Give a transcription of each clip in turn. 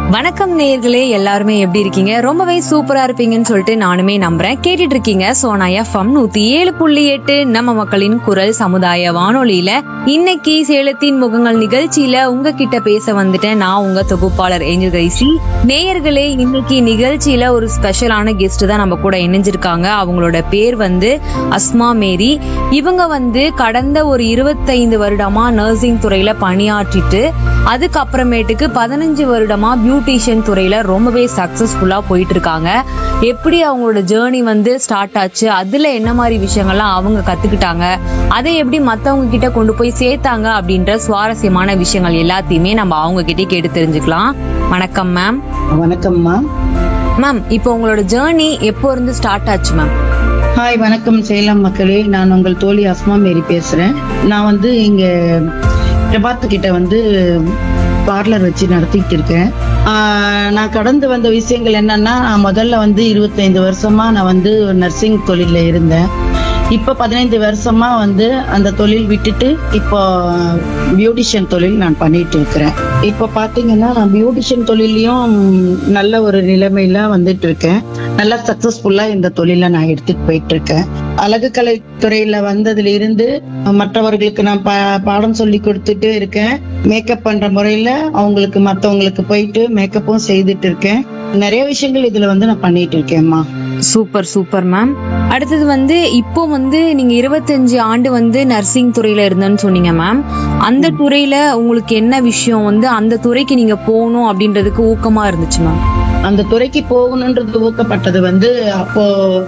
வணக்கம் நேயர்களே எல்லாருமே எப்படி இருக்கீங்க ரொம்பவே சூப்பரா இருப்பீங்கன்னு சொல்லிட்டு நானுமே நம்புறேன் கேட்டுட்டு இருக்கீங்க சோனா எஃப்எம் நூத்தி ஏழு புள்ளி எட்டு நம்ம மக்களின் குரல் சமுதாய வானொலியில இன்னைக்கு சேலத்தின் முகங்கள் நிகழ்ச்சியில உங்ககிட்ட பேச வந்துட்டேன் நான் உங்க தொகுப்பாளர் ஏஞ்சல் கைசி நேயர்களே இன்னைக்கு நிகழ்ச்சியில ஒரு ஸ்பெஷலான கெஸ்ட் தான் நம்ம கூட இணைஞ்சிருக்காங்க அவங்களோட பேர் வந்து அஸ்மா மேரி இவங்க வந்து கடந்த ஒரு இருபத்தைந்து வருடமா நர்சிங் துறையில பணியாற்றிட்டு அதுக்கப்புறமேட்டுக்கு பதினஞ்சு வருடமா பியூட்டிஷியன் துறையில ரொம்பவே சக்சஸ்ஃபுல்லா போயிட்டு இருக்காங்க எப்படி அவங்களோட ஜேர்னி வந்து ஸ்டார்ட் ஆச்சு அதுல என்ன மாதிரி விஷயங்கள்லாம் அவங்க கத்துக்கிட்டாங்க அதை எப்படி மத்தவங்க கிட்ட கொண்டு போய் சேர்த்தாங்க அப்படின்ற சுவாரஸ்யமான விஷயங்கள் எல்லாத்தையுமே நம்ம அவங்க கிட்டே கேட்டு தெரிஞ்சுக்கலாம் வணக்கம் மேம் வணக்கம்மா மேம் இப்போ உங்களோட ஜேர்னி எப்போ இருந்து ஸ்டார்ட் ஆச்சு மேம் ஹாய் வணக்கம் சேலம் மக்களே நான் உங்கள் தோழி அஸ்மா மேரி பேசுறேன் நான் வந்து இங்க பிரபாத்து கிட்ட வந்து பார்லர் வச்சு நடத்திட்டு இருக்கேன் ஆஹ் நான் கடந்து வந்த விஷயங்கள் என்னன்னா நான் முதல்ல வந்து இருபத்தைந்து வருஷமா நான் வந்து நர்சிங் தொழில இருந்தேன் இப்போ பதினைந்து வருஷமா வந்து அந்த தொழில் விட்டுட்டு இப்போ பியூட்டிஷியன் தொழில் நான் பண்ணிட்டு இருக்கிறேன் இப்போ பாத்தீங்கன்னா நான் பியூட்டிஷியன் தொழிலையும் நல்ல ஒரு நிலைமையில வந்துட்டு இருக்கேன் நல்லா சக்சஸ்ஃபுல்லா இந்த தொழிலை நான் எடுத்துட்டு போயிட்டு இருக்கேன் அழகுக்கலை துறையில வந்ததுல இருந்து மற்றவர்களுக்கு நான் பா- பாடம் சொல்லி கொடுத்துட்டு இருக்கேன் மேக்கப் பண்ற முறையில அவங்களுக்கு மத்தவங்களுக்கு போயிட்டு மேக்கப்பும் செய்துட்டு இருக்கேன் நிறைய விஷயங்கள் இதுல வந்து நான் பண்ணிட்டு இருக்கேன்மா சூப்பர் சூப்பர் மேம் அடுத்தது வந்து இப்போ வந்து நீங்க இருபத்தஞ்சு ஆண்டு வந்து நர்சிங் துறையில இருந்தேன்னு சொன்னீங்க மேம் அந்த துறையில உங்களுக்கு என்ன விஷயம் வந்து அந்த துறைக்கு நீங்க போகணும் அப்படின்றதுக்கு ஊக்கமா இருந்துச்சு மேம் அந்த துறைக்கு போகணுன்றது ஊக்கப்பட்டது வந்து அப்போ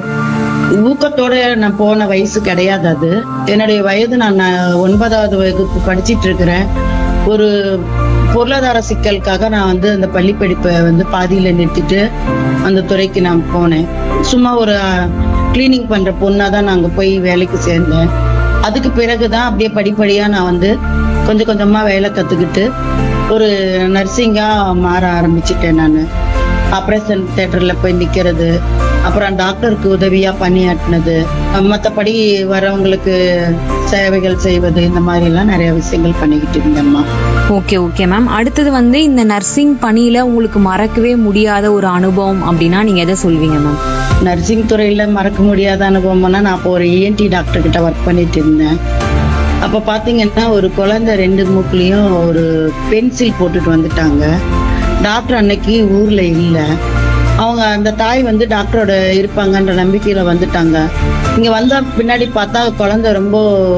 ஊக்கத்தோட நான் போன வயசு கிடையாது அது என்னுடைய வயது நான் நான் ஒன்பதாவது வகுப்பு படிச்சிட்டு இருக்கிறேன் ஒரு பொருளாதார சிக்கலுக்காக நான் வந்து அந்த பள்ளி படிப்பை வந்து பாதியில நிறுத்திட்டு அந்த துறைக்கு நான் போனேன் சும்மா ஒரு கிளீனிங் பண்ற பொண்ணா தான் நான் அங்க போய் வேலைக்கு சேர்ந்தேன் அதுக்கு பிறகுதான் அப்படியே படிப்படியா நான் வந்து கொஞ்சம் கொஞ்சமா வேலை கத்துக்கிட்டு ஒரு நர்சிங்கா மாற ஆரம்பிச்சிட்டேன் நான் ஆப்ரேஷன் தியேட்டர்ல போய் நிக்கிறது அப்புறம் டாக்டருக்கு உதவியா பணியாற்றினது மற்றபடி வரவங்களுக்கு சேவைகள் செய்வது இந்த மாதிரி எல்லாம் நிறைய விஷயங்கள் பண்ணிக்கிட்டு இருந்தேம்மா ஓகே ஓகே மேம் அடுத்தது வந்து இந்த நர்சிங் பணியில உங்களுக்கு மறக்கவே முடியாத ஒரு அனுபவம் அப்படின்னா நீங்க எதை சொல்வீங்க மேம் நர்சிங் துறையில மறக்க முடியாத அனுபவம்னா நான் இப்போ ஒரு இஎன்டி டாக்டர் கிட்ட ஒர்க் பண்ணிட்டு இருந்தேன் அப்ப பாத்தீங்கன்னா ஒரு குழந்தை ரெண்டு மூக்குலயும் ஒரு பென்சில் போட்டுட்டு வந்துட்டாங்க டாக்டர் அன்னைக்கு ஊர்ல இல்ல அவங்க அந்த தாய் வந்து டாக்டரோட இருப்பாங்கன்ற நம்பிக்கையில வந்துட்டாங்க இங்க வந்தா பின்னாடி பார்த்தா குழந்தை ரொம்ப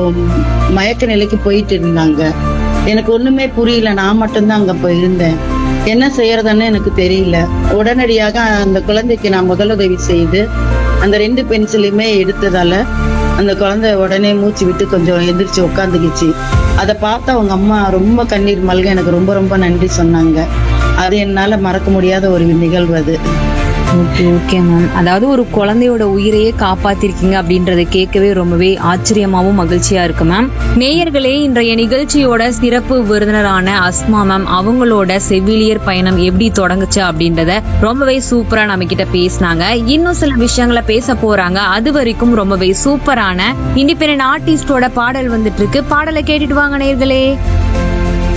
மயக்க நிலைக்கு போயிட்டு இருந்தாங்க எனக்கு ஒண்ணுமே புரியல நான் மட்டும்தான் அங்க போய் இருந்தேன் என்ன செய்யறதுன்னு எனக்கு தெரியல உடனடியாக அந்த குழந்தைக்கு நான் முதலுதவி செய்து அந்த ரெண்டு பென்சிலையுமே எடுத்ததால அந்த குழந்தை உடனே மூச்சு விட்டு கொஞ்சம் எந்திரிச்சு உட்காந்துக்கிச்சு அதை பார்த்து அவங்க அம்மா ரொம்ப கண்ணீர் மல்க எனக்கு ரொம்ப ரொம்ப நன்றி சொன்னாங்க அது என்னால மறக்க முடியாத ஒரு நிகழ்வு அது ஓகே ஓகே மேம் அதாவது ஒரு குழந்தையோட உயிரையே காப்பாத்திருக்கீங்க அப்படின்றத கேட்கவே ரொம்பவே ஆச்சரியமாவும் மகிழ்ச்சியா இருக்கு மேம் நேயர்களே இன்றைய நிகழ்ச்சியோட சிறப்பு விருந்தினரான அஸ்மா மேம் அவங்களோட செவிலியர் பயணம் எப்படி தொடங்குச்சு அப்படின்றத ரொம்பவே சூப்பரா நம்ம கிட்ட பேசினாங்க இன்னும் சில விஷயங்களை பேச போறாங்க அது வரைக்கும் ரொம்பவே சூப்பரான இண்டிபெண்டன்ட் ஆர்டிஸ்டோட பாடல் வந்துட்டு இருக்கு பாடலை கேட்டுட்டு வாங்க நேயர்களே